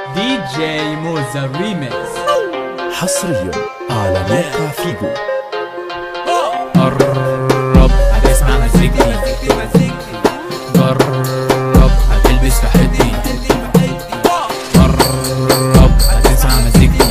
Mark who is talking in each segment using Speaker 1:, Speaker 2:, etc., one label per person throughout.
Speaker 1: دي جي موزة ريميكس
Speaker 2: حصريا على موقع فيجو
Speaker 3: قرب هتسمع مزيكتي جرب هتلبس في حدي قرب هتسمع مزيكتي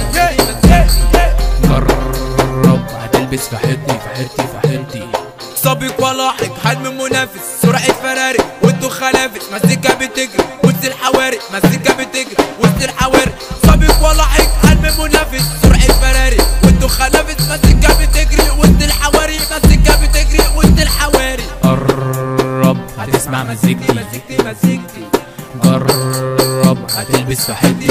Speaker 3: جرب هتلبس في حدي في حدي في حدي
Speaker 4: سابق ولاحق حلم منافس سرعة فراري وانتو خلافس مزيكا بتجري وسط الحواري مزيكا بتجري وسط الحواري سابق ولاحق حلم منافس سرعة فراري وانتو خلافس مزيكا بتجري وسط الحواري مزيكا بتجري وسط الحواري
Speaker 3: قرب هتسمع مزيكتي
Speaker 4: مزيكتي مزيكتي
Speaker 3: جرب هتلبس في حدي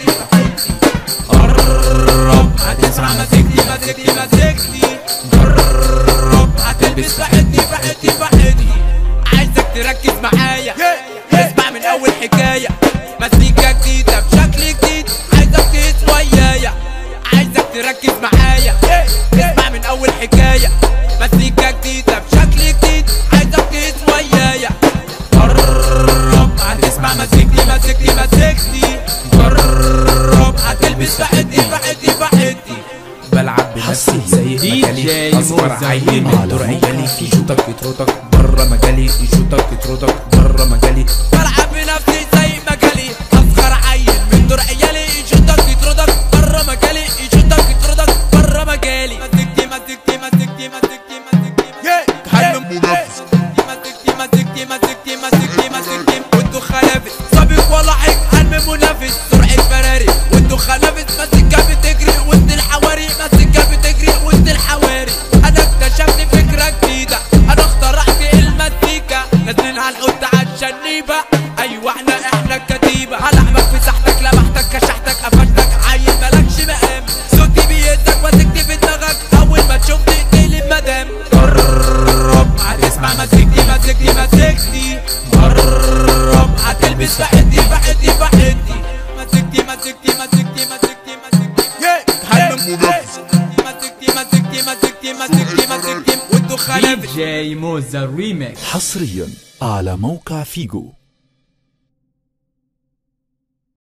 Speaker 3: قرب هتسمع مزيكتي
Speaker 4: مزيكتي مزيكتي جرب هتلبس في حدي في حدي في حدي عايزك تركز معايا اسمع من اول حكايه مزيكا جديده بشكل جديد عايزك تقيس ويايا عايزك تركز معايا اسمع من اول حكايه مزيكا جديده بشكل جديد عايزك تقيس ويايا جرب هتسمع مزيكتي مزيكتي مزيكتي جرب هتلبس في حدي في حدي في حدي
Speaker 3: بلعب بنفسي زي
Speaker 1: دي
Speaker 3: مجالي
Speaker 1: جي
Speaker 3: اصغر
Speaker 1: موزة
Speaker 3: عيل
Speaker 1: ريميكس.
Speaker 3: من دور عيالي يشوطك يطردك بره مجالي يشوطك يطردك بره مجالي
Speaker 4: بلعب بنفسي زي مجالي اصغر عيل من دور عيالي يشوطك يطردك بره مجالي يشوطك يطردك بره مجالي مزيكتي مزيكتي مزيكتي مزيكتي مزيكتي حلم منافس مزيكتي مزيكتي مزيكتي مزيكتي مزيكتي وانتو خلافس سابق ولاحق حلم منافس سرعة فراري وانتو خلافس مزيكا بتجري وسط الحواري مزيكا بتجري وسط الحواري انا اكتشفت فكرة جديدة انا اخترعت المزيكا نازلين هنحط عالشنيبة ايوه احنا احنا الكتيبة هلعبك في ساحتك لمحتك كشحتك قفشتك عيل مالكش مقام صوتي بيهزك وتكتب في دماغك اول ما تشوفني تقلب مدام جرب هتسمع مزيكتي مزيكتي مزيكتي جرب هتلبس في حدي في حدي في حدي مزيكتي مزيكتي مزيكتي مزيكتي مزيكتي حلم منافس مزيكتي مزيكتي مزيكتي مزيكتي مزيكتي وانتو
Speaker 1: دي
Speaker 4: خلافس
Speaker 1: جي موزة ريميكس
Speaker 2: حصريا على موقع فيجو